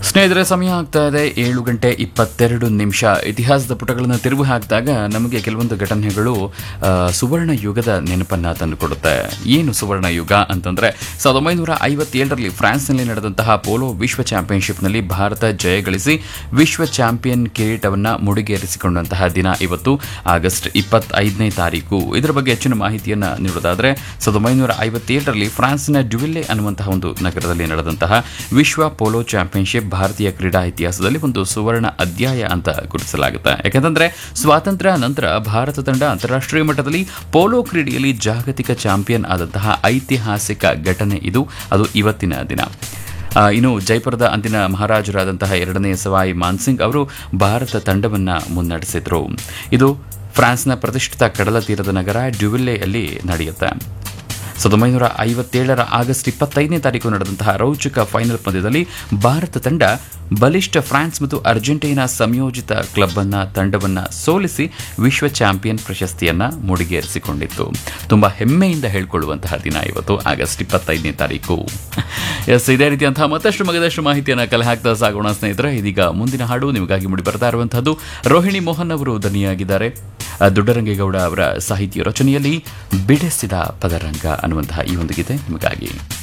ಸ್ನೇಹಿತರೆ ಸಮಯ ಆಗ್ತಾ ಇದೆ ಏಳು ಗಂಟೆ ಇಪ್ಪತ್ತೆರಡು ನಿಮಿಷ ಇತಿಹಾಸದ ಪುಟಗಳನ್ನು ತಿರುವು ಹಾಕಿದಾಗ ನಮಗೆ ಕೆಲವೊಂದು ಘಟನೆಗಳು ಆ, ಸುವರ್ಣ ಯುಗದ ನೆನಪನ್ನ ತಂದುಕೊಡುತ್ತೆ ಏನು ಸುವರ್ಣ ಯುಗ ಅಂತಂದ್ರೆ ಸಾವಿರದ ಒಂಬೈನೂರ ಐವತ್ತೇಳರಲ್ಲಿ ಫ್ರಾನ್ಸ್ನಲ್ಲಿ ನಡೆದಂತಹ ಪೋಲೋ ವಿಶ್ವ ಚಾಂಪಿಯನ್ಶಿಪ್ನಲ್ಲಿ ಭಾರತ ಜಯಗಳಿಸಿ ವಿಶ್ವ ಚಾಂಪಿಯನ್ ಕಿರೀಟವನ್ನ ಮುಡಿಗೇರಿಸಿಕೊಂಡಂತಹ ದಿನ ಇವತ್ತು ಆಗಸ್ಟ್ ಇಪ್ಪತ್ತೈದನೇ ತಾರೀಕು ಇದರ ಬಗ್ಗೆ ಹೆಚ್ಚಿನ ಮಾಹಿತಿಯನ್ನ ನೀಡೋದಾದ್ರೆ ಸಾವಿರದ ಒಂಬೈನೂರ ಐವತ್ತೇಳರಲ್ಲಿ ಫ್ರಾನ್ಸ್ನ ಡ್ಯುವಿಲ್ಲೆ ಅನ್ನುವಂತಹ ಒಂದು ನಗರದಲ್ಲಿ ನಡೆದಂತಹ ವಿಶ್ವ ಪೋಲೋ ಚಾಂಪಿಯನ್ಶಿಪ್ ಭಾರತೀಯ ಕ್ರೀಡಾ ಇತಿಹಾಸದಲ್ಲಿ ಒಂದು ಸುವರ್ಣ ಅಧ್ಯಾಯ ಅಂತ ಗುರುತಿಸಲಾಗುತ್ತೆ ಯಾಕಂತಂದ್ರೆ ಸ್ವಾತಂತ್ರ್ಯ ನಂತರ ಭಾರತ ತಂಡ ಅಂತಾರಾಷ್ಟ್ರೀಯ ಮಟ್ಟದಲ್ಲಿ ಪೋಲೋ ಕ್ರೀಡೆಯಲ್ಲಿ ಜಾಗತಿಕ ಚಾಂಪಿಯನ್ ಆದಂತಹ ಐತಿಹಾಸಿಕ ಘಟನೆ ಇದು ಅದು ಇವತ್ತಿನ ದಿನ ಆ, ಇನ್ನು ಜೈಪುರದ ಅಂದಿನ ಮಹಾರಾಜರಾದಂತಹ ಎರಡನೇ ಸವಾಯಿ ಮಾನ್ಸಿಂಗ್ ಅವರು ಭಾರತ ತಂಡವನ್ನು ಮುನ್ನಡೆಸಿದ್ರು ಇದು ಫ್ರಾನ್ಸ್ನ ಪ್ರತಿಷ್ಠಿತ ಕಡಲ ತೀರದ ನಗರ ಡ್ಯುವಿಲ್ಲೆಯಲ್ಲಿ ನಡೆಯುತ್ತೆ ಸಾವಿರದ ಒಂಬೈನೂರ ಐವತ್ತೇಳರ ಆಗಸ್ಟ್ ಇಪ್ಪತ್ತೈದನೇ ತಾರೀಕು ನಡೆದಂತಹ ರೋಚಕ ಫೈನಲ್ ಪಂದ್ಯದಲ್ಲಿ ಭಾರತ ತಂಡ ಬಲಿಷ್ಠ ಫ್ರಾನ್ಸ್ ಮತ್ತು ಅರ್ಜೆಂಟೀನಾ ಸಂಯೋಜಿತ ಕ್ಲಬ್ ಅನ್ನ ತಂಡವನ್ನ ಸೋಲಿಸಿ ವಿಶ್ವ ಚಾಂಪಿಯನ್ ಪ್ರಶಸ್ತಿಯನ್ನ ಮುಡಿಗೇರಿಸಿಕೊಂಡಿತ್ತು ತುಂಬಾ ಹೆಮ್ಮೆಯಿಂದ ಹೇಳ್ಕೊಳ್ಳುವಂತಹ ದಿನ ಇವತ್ತು ಆಗಸ್ಟ್ ಇಪ್ಪತ್ತೈದನೇ ತಾರೀಕು ಎಸ್ ಇದೇ ರೀತಿಯಂತಹ ಮತ್ತಷ್ಟು ಮಗದಷ್ಟು ಮಾಹಿತಿಯನ್ನು ಕಲೆ ಹಾಕ್ತಾ ಸಾಗೋಣ ಸ್ನೇಹಿತರೆ ಇದೀಗ ಮುಂದಿನ ಹಾಡು ನಿಮಗಾಗಿ ಮೂಡಿ ಬರ್ತಾ ಇರುವಂತಹದ್ದು ರೋಹಿಣಿ ಮೋಹನ್ ಅವರು ದನಿಯಾಗಿದ್ದಾರೆ ಆ, ದೊಡ್ಡರಂಗೇಗೌಡ ಅವರ ಸಾಹಿತ್ಯ ರಚನೆಯಲ್ಲಿ ಬಿಡಿಸಿದ ಪದರಂಗ ಅನ್ನುವಂತಹ ಈ ಒಂದು ಗೀತೆ ನಿಮಗಾಗಿ